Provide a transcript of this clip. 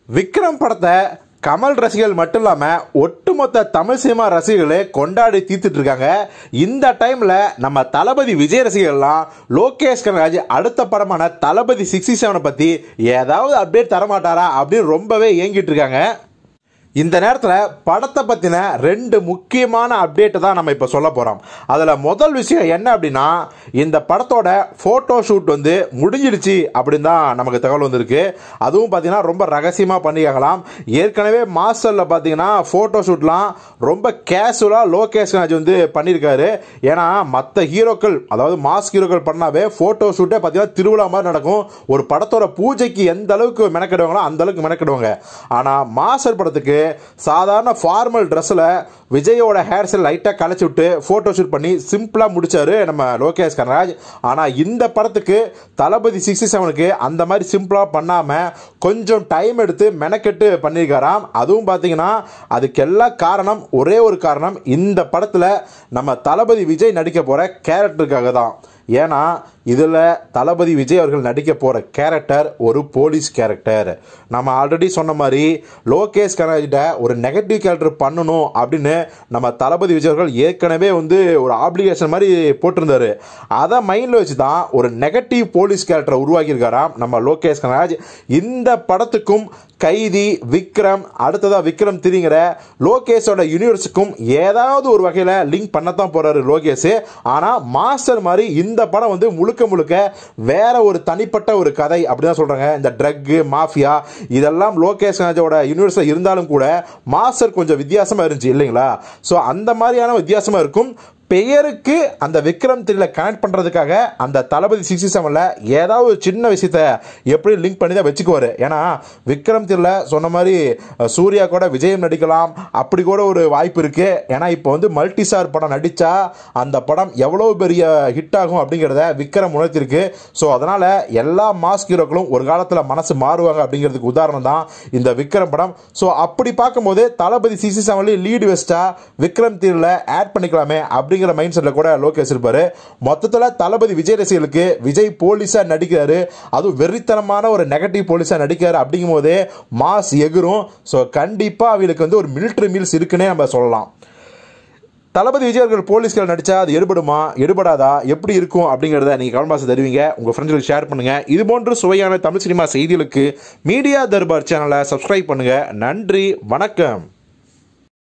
விக்ரம் படத்தை கமல் ரசிகர்கள் மட்டும் இல்லாமல் ஒட்டுமொத்த தமிழ் சினிமா ரசிகர்களே கொண்டாடி தீர்த்துட்டு இருக்காங்க இந்த டைமில் நம்ம தளபதி விஜய் ரசிகர்கள்லாம் லோகேஷ் கனராஜ் அடுத்த படமான தளபதி சிக்ஸ்டி செவனை பற்றி ஏதாவது அப்டேட் தரமாட்டாரா அப்படின்னு ரொம்பவே ஏங்கிட்டு இருக்காங்க இந்த நேரத்தில் படத்தை பற்றின ரெண்டு முக்கியமான அப்டேட்டை தான் நம்ம இப்போ சொல்ல போகிறோம் அதில் முதல் விஷயம் என்ன அப்படின்னா இந்த படத்தோட ஃபோட்டோ ஷூட் வந்து முடிஞ்சிடுச்சு அப்படின்னு தான் நமக்கு தகவல் வந்திருக்கு அதுவும் பார்த்தீங்கன்னா ரொம்ப ரகசியமாக பண்ணிக்காங்களாம் ஏற்கனவே மாஸ்டரில் பார்த்தீங்கன்னா ஃபோட்டோ ஷூட்லாம் ரொம்ப கேஷுவலாக லோகேஷ் ராஜ் வந்து பண்ணியிருக்காரு ஏன்னா மற்ற ஹீரோக்கள் அதாவது மாஸ் ஹீரோக்கள் பண்ணாவே ஃபோட்டோ ஷூட்டே பார்த்தீங்கன்னா திருவிழா மாதிரி நடக்கும் ஒரு படத்தோட பூஜைக்கு எந்த அளவுக்கு மெனக்கிடுவாங்களோ அந்த அளவுக்கு மெனக்கிடுவாங்க ஆனால் மாஸ்டர் படத்துக்கு சாதாரண ஃபார்மல் ட்ரெஸ்ஸில் விஜயோட ஹேர் ஸ்டைல் லைட்டாக கலைச்சி விட்டு ஃபோட்டோ ஷூட் பண்ணி சிம்பிளாக முடிச்சாரு நம்ம லோகேஷ் கனராஜ் ஆனால் இந்த படத்துக்கு தளபதி சிக்ஸ்டி செவனுக்கு அந்த மாதிரி சிம்பிளாக பண்ணாமல் கொஞ்சம் டைம் எடுத்து மெனக்கெட்டு பண்ணியிருக்காராம் அதுவும் பார்த்தீங்கன்னா அதுக்கெல்லாம் காரணம் ஒரே ஒரு காரணம் இந்த படத்தில் நம்ம தளபதி விஜய் நடிக்க போகிற கேரக்டருக்காக தான் ஏன்னா இதில் தளபதி விஜய் அவர்கள் நடிக்க போகிற கேரக்டர் ஒரு போலீஸ் கேரக்டர் நம்ம ஆல்ரெடி சொன்ன மாதிரி லோகேஷ் கனராஜிட்ட ஒரு நெகட்டிவ் கேரக்டர் பண்ணணும் அப்படின்னு நம்ம தளபதி விஜய் அவர்கள் ஏற்கனவே வந்து ஒரு ஆப்ளிகேஷன் மாதிரி போட்டிருந்தாரு அதை மைண்டில் வச்சு தான் ஒரு நெகட்டிவ் போலீஸ் கேரக்டரை உருவாக்கியிருக்காராம் நம்ம லோகேஷ் கனராஜ் இந்த படத்துக்கும் கைதி விக்ரம் அடுத்ததாக விக்ரம் திரிங்கிற லோகேஷோட யூனிவர்ஸுக்கும் ஏதாவது ஒரு வகையில் லிங்க் பண்ணத்தான் போகிறாரு லோகேஷ் ஆனால் மாஸ்டர் மாதிரி இந்த படம் வந்து முழுக்க முழுக்க வேற ஒரு தனிப்பட்ட ஒரு கதை அப்படி தான் சொல்கிறாங்க இந்த ட்ரக்கு மாஃபியா இதெல்லாம் லோகேஷ் ராஜோட யூனிவர்ஸில் இருந்தாலும் கூட மாஸ்டர் கொஞ்சம் வித்தியாசமாக இருந்துச்சு இல்லைங்களா ஸோ அந்த மாதிரியான வித்தியாசமாக இருக்கும் பெயருக்கு அந்த விக்ரம் த்ரீல கனெக்ட் பண்ணுறதுக்காக அந்த தளபதி சிக்ஸ்டி செவனில் ஏதாவது ஒரு சின்ன விஷயத்த எப்படி லிங்க் பண்ணி தான் வச்சுக்குவார் ஏன்னா விக்ரம் த்ரீல சொன்ன மாதிரி அஹ், சூர்யா கூட விஜயம் நடிக்கலாம் அப்படி கூட ஒரு வாய்ப்பு இருக்குது ஏன்னா இப்போ வந்து மல்டி ஸ்டார் படம் நடித்தா அந்த படம் எவ்வளோ பெரிய ஹிட் ஆகும் அப்படிங்கிறத விக்ரம் உணர்த்திருக்கு ஸோ அதனால் எல்லா மாஸ் ஹீரோக்களும் ஒரு காலத்தில் மனசு மாறுவாங்க அப்படிங்கிறதுக்கு உதாரணம் தான் இந்த விக்ரம் படம் ஸோ அப்படி பார்க்கும்போது தளபதி சிசி செவன்லேயும் லீடு வெஸ்டா விக்ரம் தீரில் ஆட் பண்ணிக்கலாமே அப்படிங்கிற மைண்ட் செட்டில் கூட லோகேஷ் இருப்பார் மொத்தத்தில் தளபதி விஜய் ரசிகர்களுக்கு விஜய் போலீஸாக நடிக்கிறாரு அதுவும் வெறித்தனமான ஒரு நெகட்டிவ் போலீஸாக நடிக்கிறாரு அப்படிங்கும் போதே மாஸ் எகுரும் ஸோ கண்டிப்பாக அவங்களுக்கு வந்து ஒரு மிலிட்ரி மீல்ஸ் இருக்குன்னே நம்ம சொல்லலாம் தளபதி விஜய் அவர்கள் போலீஸ்கள் நடிச்சா அது எடுபடுமா எடுபடாதா எப்படி இருக்கும் அப்படிங்கிறத நீங்கள் கவனமாக தெரிவிங்க உங்கள் ஃப்ரெண்ட்ஸுக்கு ஷேர் பண்ணுங்கள் இது போன்ற சுவையான தமிழ் சினிமா செய்திகளுக்கு மீடியா தர்பார் சேனலை சப்ஸ்கிரைப் பண்ணுங்கள் நன்றி வணக்கம்